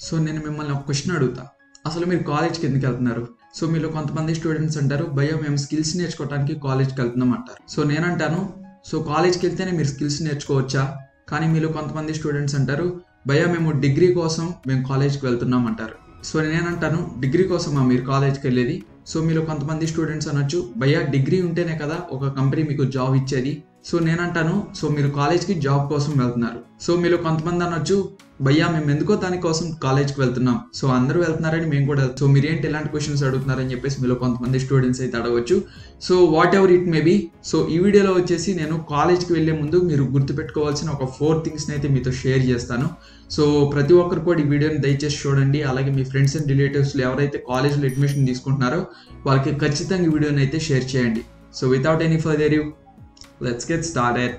So నేను మిమ్మల్ని ఒక క్వశ్చన్ అడుగుతా అసలు మీరు కాలేజ్కి ఎందుకు వెళ్తున్నారు సో మీలో కొంతమంది స్టూడెంట్స్ అంటారు భయ్యా మేము స్కిల్స్ నేర్చుకోవడానికి కాలేజ్కి వెళ్తున్నాం అంటారు సో నేనంటాను సో కాలేజ్కి వెళ్తేనే మీరు స్కిల్స్ నేర్చుకోవచ్చా కానీ మీలో కొంతమంది స్టూడెంట్స్ అంటారు భయ్యా మేము డిగ్రీ కోసం మేము కాలేజ్కి వెళ్తున్నాం అంటారు సో నేనంటాను డిగ్రీ కోసమా మీరు కాలేజ్కి వెళ్ళేది సో మీలో కొంతమంది స్టూడెంట్స్ అనొచ్చు భయ్యా డిగ్రీ ఉంటేనే కదా ఒక కంపెనీ మీకు జాబ్ ఇచ్చేది సో నేనంటాను సో మీరు కాలేజ్కి జాబ్ కోసం వెళ్తున్నారు సో మీలో కొంతమంది అనొచ్చు భయ్యా మేము ఎందుకో దానికోసం కాలేజ్కి వెళ్తున్నాం సో అందరూ వెళ్తున్నారని మేము కూడా సో మీరేంటి ఇలాంటి క్వశ్చన్స్ అడుగుతున్నారని చెప్పేసి మీలో కొంతమంది స్టూడెంట్స్ అయితే అడగవచ్చు so whatever it may be so ఈ వీడియోలో వచ్చేసి నేను కాలేజ్కి వెళ్ళే ముందు మీరు గుర్తుపెట్టుకోవాల్సిన ఒక ఫోర్ థింగ్స్ని అయితే మీతో షేర్ చేస్తాను సో ప్రతి ఒక్కరు కూడా ఈ వీడియోని దయచేసి చూడండి అలాగే మీ ఫ్రెండ్స్ అండ్ రిలేటివ్స్లో ఎవరైతే కాలేజ్లో అడ్మిషన్ తీసుకుంటున్నారో వాళ్ళకి ఖచ్చితంగా ఈ వీడియోని అయితే షేర్ చేయండి so without any further you let's get started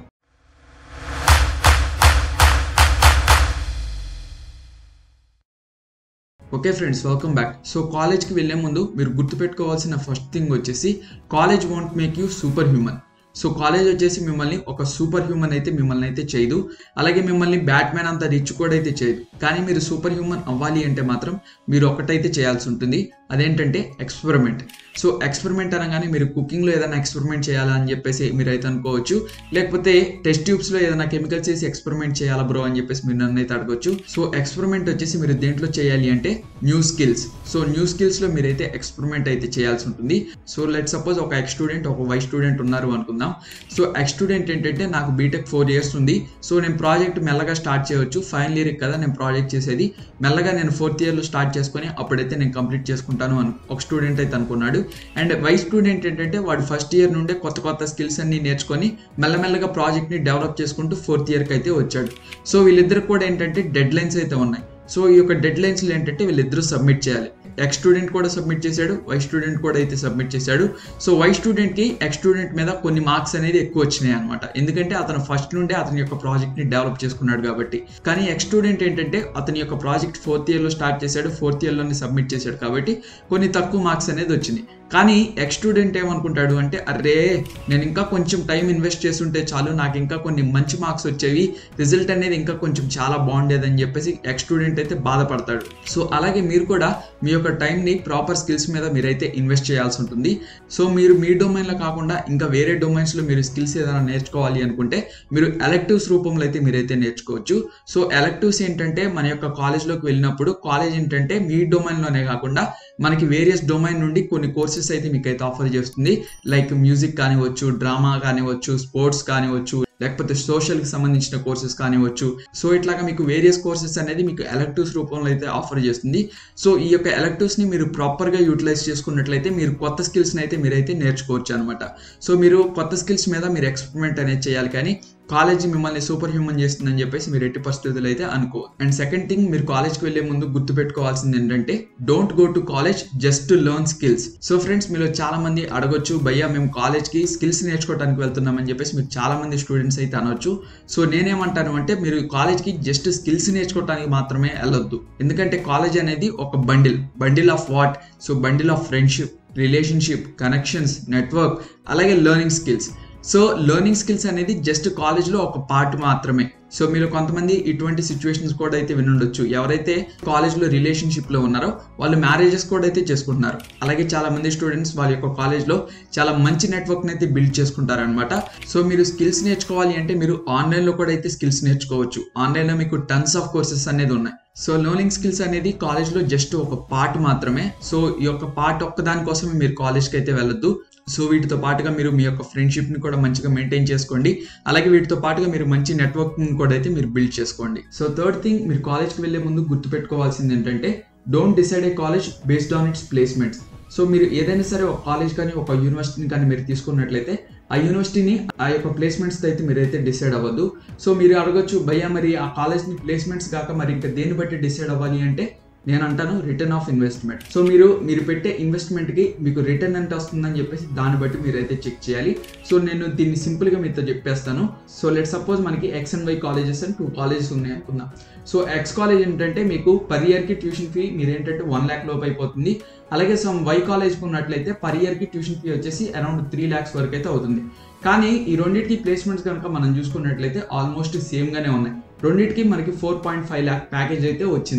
okay friends welcome back so కాలేజ్కి వెళ్ళే ముందు మీరు గుర్తుపెట్టుకోవాల్సిన ఫస్ట్ థింగ్ వచ్చేసి college want make you super human so college వచ్చేసి మిమ్మల్ని ఒక సూపర్ హ్యూమన్ అయితే మిమ్మల్ని అయితే చేయదు అలాగే మిమ్మల్ని బ్యాట్మెన్ అంత రిచ్ కూడా అయితే చేయదు కానీ మీరు సూపర్ హ్యూమన్ అవ్వాలి అంటే మాత్రం మీరు ఒకటైతే చేయాల్సి ఉంటుంది అదేంటంటే ఎక్స్పెరిమెంట్ సో ఎక్స్పెరిమెంట్ అనగానే మీరు కుకింగ్లో ఏదైనా ఎక్స్పెరిమెంట్ చేయాలా అని చెప్పేసి మీరు అయితే అనుకోవచ్చు లేకపోతే టెస్ట్ ట్యూబ్స్లో ఏదైనా కెమికల్స్ చేసి ఎక్స్పెరిమెంట్ చేయాలా బ్రో అని చెప్పేసి మీరు నన్ను అయితే అడగచ్చు సో ఎక్స్పెరిమెంట్ వచ్చేసి మీరు దేంట్లో చేయాలి అంటే న్యూ స్కిల్స్ సో న్యూ స్కిల్స్లో మీరైతే ఎక్స్పెరిమెంట్ అయితే చేయాల్సి ఉంటుంది సో లెట్ సపోజ్ ఒక ఎక్స్ స్టూడెంట్ ఒక వై స్టూడెంట్ ఉన్నారు అనుకుందాం సో ఎక్స్ స్టూడెంట్ ఏంటంటే నాకు బీటెక్ ఫోర్ ఇయర్స్ ఉంది సో నేను ప్రాజెక్ట్ మెల్లగా స్టార్ట్ చేయవచ్చు ఫైనల్ ఇయర్ కదా నేను ప్రాజెక్ట్ చేసేది మెల్లగా నేను ఫోర్త్ ఇయర్లో స్టార్ట్ చేసుకొని అప్పుడైతే నేను కంప్లీట్ చేసుకుంటాను అని ఒక స్టూడెంట్ అయితే అనుకున్నాడు అండ్ వై స్టూడెంట్ ఏంటంటే వాడు ఫస్ట్ ఇయర్ నుండే కొత్త కొత్త స్కిల్స్ అన్ని నేర్చుకొని మెల్లమెల్లగా ప్రాజెక్ట్ని డెవలప్ చేసుకుంటూ ఫోర్త్ ఇయర్కి అయితే వచ్చాడు సో వీళ్ళిద్దరు కూడా ఏంటంటే డెడ్ లైన్స్ అయితే ఉన్నాయి సో ఈ యొక్క డెడ్ లైన్స్లో ఏంటంటే వీళ్ళిద్దరూ సబ్మిట్ చేయాలి ఎక్స్ స్టూడెంట్ కూడా సబ్మిట్ చేశాడు వై స్టూడెంట్ కూడా అయితే సబ్మిట్ చేశాడు సో వై స్టూడెంట్కి ఎక్స్ స్టూడెంట్ మీద కొన్ని మార్క్స్ అనేది ఎక్కువ వచ్చినాయి అనమాట ఎందుకంటే అతను ఫస్ట్ నుండే అతని యొక్క ప్రాజెక్ట్ని డెవలప్ చేసుకున్నాడు కాబట్టి కానీ ఎక్స్ స్టూడెంట్ ఏంటంటే అతని యొక్క ప్రాజెక్ట్ ఫోర్త్ ఇయర్లో స్టార్ట్ చేశాడు ఫోర్త్ ఇయర్లోనే సబ్మిట్ చేశాడు కాబట్టి కొన్ని తక్కువ మార్క్స్ అనేది వచ్చింది కానీ ఎక్స్ స్టూడెంట్ ఏమనుకుంటాడు అంటే అరే నేను ఇంకా కొంచెం టైం ఇన్వెస్ట్ చేస్తుంటే చాలు నాకు ఇంకా కొన్ని మంచి మార్క్స్ వచ్చేవి రిజల్ట్ అనేది ఇంకా కొంచెం చాలా బాగుండేదని చెప్పేసి ఎక్స్ స్టూడెంట్ అయితే బాధపడతాడు సో అలాగే మీరు కూడా మీ యొక్క టైంని ప్రాపర్ స్కిల్స్ మీద మీరైతే ఇన్వెస్ట్ చేయాల్సి ఉంటుంది సో మీరు మీ డొమైన్లో కాకుండా ఇంకా వేరే డొమైన్స్లో మీరు స్కిల్స్ ఏదైనా నేర్చుకోవాలి అనుకుంటే మీరు ఎలక్టివ్స్ రూపంలో అయితే మీరైతే నేర్చుకోవచ్చు సో ఎలక్టివ్స్ ఏంటంటే మన యొక్క కాలేజ్లోకి వెళ్ళినప్పుడు కాలేజ్ ఏంటంటే మీ డొమైన్లోనే కాకుండా మనకి వేరియస్ డొమైన్ నుండి కొన్ని కోర్సెస్ అయితే మీకు అయితే ఆఫర్ చేస్తుంది లైక్ మ్యూజిక్ కానివచ్చు డ్రామా కానివచ్చు స్పోర్ట్స్ కానివచ్చు లేకపోతే సోషల్కి సంబంధించిన కోర్సెస్ కానివచ్చు సో ఇట్లాగా మీకు వేరియస్ కోర్సెస్ అనేది మీకు ఎలక్టివ్స్ రూపంలో అయితే ఆఫర్ చేస్తుంది సో ఈ యొక్క ఎలక్టివ్స్ని మీరు ప్రాపర్గా యూటిలైజ్ చేసుకున్నట్లయితే మీరు కొత్త స్కిల్స్ని అయితే మీరైతే నేర్చుకోవచ్చు అనమాట సో మీరు కొత్త స్కిల్స్ మీద మీరు ఎక్స్పెరిమెంట్ అనేది చేయాలి కానీ కాలేజ్ మిమ్మల్ని సూపర్ హ్యూమన్ చేస్తుందని చెప్పేసి మీరు ఎట్టి పరిస్థితులు అయితే అనుకో అండ్ సెకండ్ థింగ్ మీరు కాలేజ్కి వెళ్ళే ముందు గుర్తుపెట్టుకోవాల్సింది ఏంటంటే don't go to college just to learn skills so friends మీలో చాలా మంది అడగొచ్చు భయ్యా మేము కాలేజ్కి స్కిల్స్ నేర్చుకోవడానికి వెళ్తున్నామని చెప్పేసి మీరు చాలా మంది స్టూడెంట్స్ అయితే అనొచ్చు సో నేనేమంటాను అంటే మీరు కాలేజ్కి జస్ట్ స్కిల్స్ నేర్చుకోవడానికి మాత్రమే వెళ్ళొద్దు ఎందుకంటే కాలేజ్ అనేది ఒక bundle bundle of what so bundle of friendship relationship connections network అలాగే learning skills so learning skills అనేది జస్ట్ కాలేజ్లో ఒక పార్ట్ మాత్రమే సో మీరు కొంతమంది ఇటువంటి సిచ్యువేషన్స్ కూడా అయితే వినుండొచ్చు ఎవరైతే కాలేజ్లో రిలేషన్షిప్లో ఉన్నారో వాళ్ళు మ్యారేజెస్ కూడా అయితే చేసుకుంటున్నారు అలాగే చాలా మంది స్టూడెంట్స్ వాళ్ళ యొక్క కాలేజ్లో చాలా మంచి నెట్వర్క్ని అయితే బిల్డ్ చేసుకుంటారు అనమాట సో మీరు స్కిల్స్ నేర్చుకోవాలి అంటే మీరు ఆన్లైన్లో కూడా అయితే స్కిల్స్ నేర్చుకోవచ్చు ఆన్లైన్లో మీకు టన్స్ ఆఫ్ కోర్సెస్ అనేది ఉన్నాయి సో లెర్నింగ్ స్కిల్స్ అనేది కాలేజ్లో జస్ట్ ఒక పార్ట్ మాత్రమే సో ఈ యొక్క పార్ట్ ఒక్కదాని కోసమే మీరు కాలేజ్కి అయితే వెళ్ళొద్దు సో వీటితో పాటుగా మీరు మీ యొక్క ఫ్రెండ్షిప్ని కూడా మంచిగా మెయింటైన్ చేసుకోండి అలాగే వీటితో పాటుగా మీరు మంచి నెట్వర్కింగ్ కూడా అయితే మీరు బిల్డ్ చేసుకోండి సో థర్డ్ థింగ్ మీరు కాలేజ్కి వెళ్ళే ముందు గుర్తుపెట్టుకోవాల్సింది ఏంటంటే don't decide a college based on its placements so మీరు ఏదైనా సరే ఒక కాలేజ్ కానీ ఒక యూనివర్సిటీని కానీ మీరు తీసుకున్నట్లయితే ఆ యూనివర్సిటీని ఆ యొక్క ప్లేస్మెంట్స్ అయితే మీరైతే డిసైడ్ అవ్వద్దు సో మీరు అడగొచ్చు భయ్యా మరి ఆ కాలేజ్ని ప్లేస్మెంట్స్ కాక మరి ఇంకా దేన్ని బట్టి డిసైడ్ అవ్వాలి అంటే నేను అంటాను రిటర్న్ ఆఫ్ ఇన్వెస్ట్మెంట్ సో మీరు మీరు పెట్టే ఇన్వెస్ట్మెంట్కి మీకు రిటర్న్ ఎంత వస్తుందని చెప్పేసి దాన్ని బట్టి మీరు అయితే చెక్ చేయాలి సో నేను దీన్ని సింపుల్గా మీతో చెప్పేస్తాను సో లెట్ సపోజ్ మనకి ఎక్స్ అండ్ వై కాలేజెస్ అని టూ కాలేజెస్ ఉన్నాయి అనుకుందాం సో ఎక్స్ కాలేజ్ ఏంటంటే మీకు పర్ ఇయర్కి ట్యూషన్ ఫీ మీరు ఏంటంటే వన్ ల్యాక్ లోపు అయిపోతుంది అలాగే సమ్ వై కాలేజ్కి ఉన్నట్లయితే పర్ ఇయర్కి ట్యూషన్ ఫీ వచ్చేసి అరౌండ్ త్రీ ల్యాక్స్ వరకు అయితే అవుతుంది కానీ ఈ రెండింటికి ప్లేస్మెంట్స్ కనుక మనం చూసుకున్నట్లయితే ఆల్మోస్ట్ సేమ్గానే ఉన్నాయి రెండింటికి మనకి four point five lakh package అయితే వచ్చింది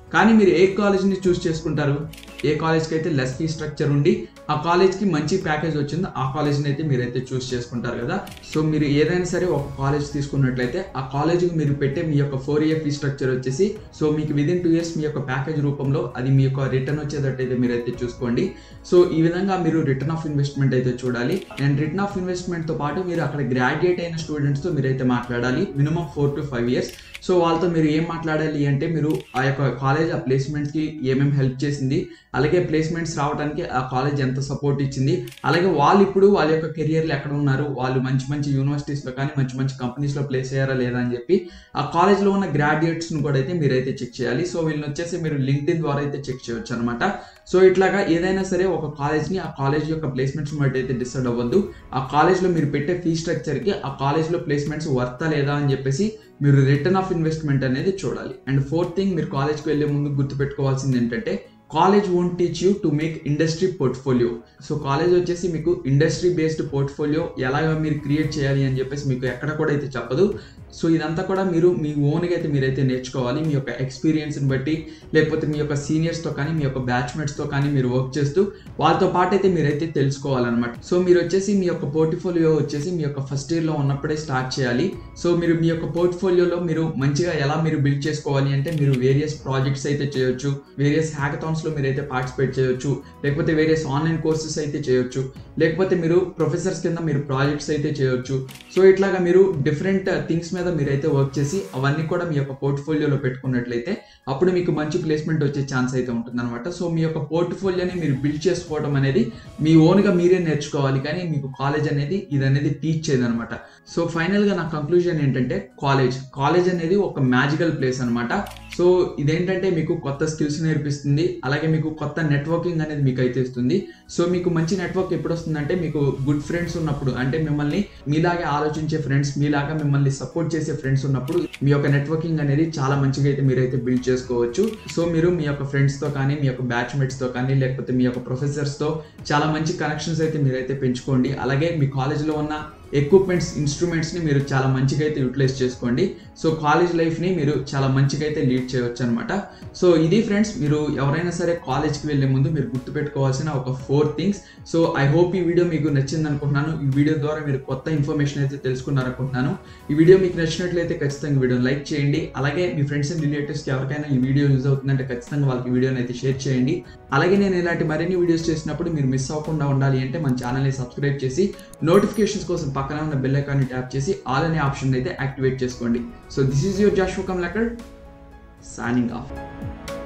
కానీ మీరు ఏ కాలేజ్ని చూస్ చేసుకుంటారు ఏ కాలేజ్కి అయితే లెస్ ఫీ స్ట్రక్చర్ ఉండి ఆ కాలేజ్కి మంచి ప్యాకేజ్ వచ్చిందో ఆ కాలేజ్ని అయితే మీరైతే చూస్ చేసుకుంటారు కదా సో మీరు ఏదైనా సరే ఒక కాలేజ్ తీసుకున్నట్లయితే ఆ కాలేజ్కి మీరు పెట్టే మీ యొక్క ఫోర్ ఇయర్ ఫీ స్ట్రక్చర్ వచ్చేసి సో మీకు విదిన్ టూ ఇయర్స్ మీ యొక్క ప్యాకేజ్ రూపంలో అది మీ యొక్క రిటర్న్ వచ్చేటట్టయితే మీరైతే చూసుకోండి సో ఈ విధంగా మీరు రిటర్న్ ఆఫ్ ఇన్వెస్ట్మెంట్ అయితే చూడాలి అండ్ రిటర్న్ ఆఫ్ ఇన్వెస్ట్మెంట్తో పాటు మీరు అక్కడ గ్రాడ్యుయేట్ అయిన స్టూడెంట్స్తో మీరైతే మాట్లాడాలి minimum four to five years so వాళ్ళతో మీరు ఏం మాట్లాడాలి అంటే మీరు ఆ యొక్క కాలేజ్ ఆ ప్లేస్మెంట్స్కి ఏమేమి హెల్ప్ చేసింది అలాగే ప్లేస్మెంట్స్ రావడానికి ఆ కాలేజ్ ఎంత సపోర్ట్ ఇచ్చింది అలాగే వాళ్ళు ఇప్పుడు వాళ్ళ యొక్క కెరియర్లు ఎక్కడ ఉన్నారు వాళ్ళు మంచి మంచి యూనివర్సిటీస్లో కానీ మంచి మంచి కంపెనీస్లో ప్లేస్ అయ్యారా లేదా అని చెప్పి ఆ కాలేజ్లో ఉన్న గ్రాడ్యుయేట్స్ను కూడా అయితే మీరైతే చెక్ చేయాలి సో వీళ్ళని వచ్చేసి మీరు లింక్డ్ఇన్ ద్వారా అయితే చెక్ చేయొచ్చు అనమాట సో ఇట్లాగా ఏదైనా సరే ఒక కాలేజ్ని ఆ కాలేజ్ యొక్క ప్లేస్మెంట్స్ బట్టి అయితే డిసైడ్ అవ్వద్దు ఆ కాలేజ్లో మీరు పెట్టే ఫీ స్ట్రక్చర్కి ఆ కాలేజ్లో ప్లేస్మెంట్స్ వర్తా లేదా అని చెప్పేసి మీరు రిటర్న్ ఆఫ్ ఇన్వెస్ట్మెంట్ అనేది చూడాలి అండ్ ఫోర్త్ థింగ్ మీరు కాలేజ్కి వెళ్ళే ముందు గుర్తుపెట్టుకోవాల్సింది ఏంటంటే college won't teach you to make industry portfolio so college వచ్చేసి మీకు ఇండస్ట్రీ బేస్డ్ పోర్ట్ఫోలియో ఎలాగ మీరు క్రియేట్ చేయాలి అని చెప్పేసి మీకు ఎక్కడ కూడా అయితే చెప్పదు సో ఇదంతా కూడా మీరు మీ ఓన్గా అయితే మీరైతే నేర్చుకోవాలి మీ యొక్క ఎక్స్పీరియన్స్ని బట్టి లేకపోతే మీ యొక్క సీనియర్స్తో కానీ మీ యొక్క బ్యాచ్మేట్స్తో కానీ మీరు వర్క్ చేస్తూ వాళ్ళతో పాటు అయితే మీరైతే తెలుసుకోవాలన్నమాట సో మీరు వచ్చేసి మీ యొక్క పోర్ట్ఫోలియో వచ్చేసి మీ యొక్క ఫస్ట్ ఇయర్లో ఉన్నప్పుడే స్టార్ట్ చేయాలి సో మీరు మీ యొక్క పోర్ట్ఫోలియోలో మీరు మంచిగా ఎలా మీరు బిల్డ్ చేసుకోవాలి అంటే మీరు వేరియస్ ప్రాజెక్ట్స్ అయితే చేయొచ్చు వేరియస్ హ్యాకథాన్స్లో మీరు అయితే పార్టిసిపేట్ చేయొచ్చు లేకపోతే వేరియస్ ఆన్లైన్ కోర్సెస్ అయితే చేయొచ్చు లేకపోతే మీరు ప్రొఫెసర్స్ కింద మీరు ప్రాజెక్ట్స్ అయితే చేయొచ్చు సో ఇట్లాగా మీరు డిఫరెంట్ థింగ్స్ మీద మీరైతే వర్క్ చేసి అవన్నీ కూడా మీ యొక్క పోర్ట్ఫోలియోలో పెట్టుకున్నట్లయితే అప్పుడు మీకు మంచి ప్లేస్మెంట్ వచ్చే ఛాన్స్ అయితే ఉంటుందన్నమాట సో మీ యొక్క పోర్ట్ఫోలియోని మీరు బిల్డ్ చేసుకోవడం అనేది మీ ఓన్గా మీరే నేర్చుకోవాలి కానీ మీకు కాలేజ్ అనేది ఇది అనేది టీచ్ చేయదనమాట సో ఫైనల్గా నా కంక్లూజన్ ఏంటంటే కాలేజ్ కాలేజ్ అనేది ఒక మ్యాజికల్ ప్లేస్ అనమాట సో ఇదేంటంటే మీకు కొత్త స్కిల్స్ నేర్పిస్తుంది అలాగే మీకు కొత్త నెట్వర్కింగ్ అనేది మీకు అయితే ఇస్తుంది సో మీకు మంచి నెట్వర్క్ ఎప్పుడు వస్తుందంటే మీకు గుడ్ ఫ్రెండ్స్ ఉన్నప్పుడు అంటే మిమ్మల్ని మీలాగే ఆలోచించే ఫ్రెండ్స్ మీలాగా మిమ్మల్ని సపోర్ట్ చేసే ఫ్రెండ్స్ ఉన్నప్పుడు మీ యొక్క నెట్వర్కింగ్ అనేది చాలా మంచిగా అయితే మీరైతే బిల్డ్ చేసుకోవచ్చు సో మీరు మీ యొక్క ఫ్రెండ్స్తో కానీ మీ యొక్క బ్యాచ్మేట్స్తో కానీ లేకపోతే మీ యొక్క ప్రొఫెసర్స్తో చాలా మంచి కనెక్షన్స్ అయితే మీరైతే పెంచుకోండి అలాగే మీ కాలేజ్లో ఉన్న ఎక్విప్మెంట్స్ ఇన్స్ట్రుమెంట్స్ని మీరు చాలా మంచిగా అయితే యూటిలైజ్ చేసుకోండి సో కాలేజ్ లైఫ్ని మీరు చాలా మంచిగా అయితే లీడ్ చేయవచ్చు అనమాట సో ఇది ఫ్రెండ్స్ మీరు ఎవరైనా సరే కాలేజ్కి వెళ్ళే ముందు మీరు గుర్తుపెట్టుకోవాల్సిన ఒక four things so I hope ఈ వీడియో మీకు నచ్చింది అనుకుంటున్నాను ఈ వీడియో ద్వారా మీరు కొత్త ఇన్ఫర్మేషన్ అయితే తెలుసుకున్నారనుకుంటున్నాను ఈ వీడియో మీకు నచ్చినట్లయితే ఖచ్చితంగా వీడియో లైక్ చేయండి అలాగే మీ ఫ్రెండ్స్ అండ్ రిలేటివ్స్కి ఎవరికైనా ఈ వీడియో యూజ్ అవుతుందంటే ఖచ్చితంగా వాళ్ళకి వీడియోని అయితే షేర్ చేయండి అలాగే నేను ఇలాంటి మరిన్ని వీడియోస్ చేసినప్పుడు మీరు మిస్ అవ్వకుండా ఉండాలి అంటే మన ఛానల్ని సబ్స్క్రైబ్ చేసి నోటిఫికేషన్స్ కోసం పక్కన ఉన్న బెల్ ఐకాన్ని ట్యాప్ చేసి ఆల్ అనే ఆప్షన్ అయితే యాక్టివేట్ చేసుకోండి సో దిస్ ఈజ్ యువర్ జాష్ కమ్ లెక్కర్ signing off.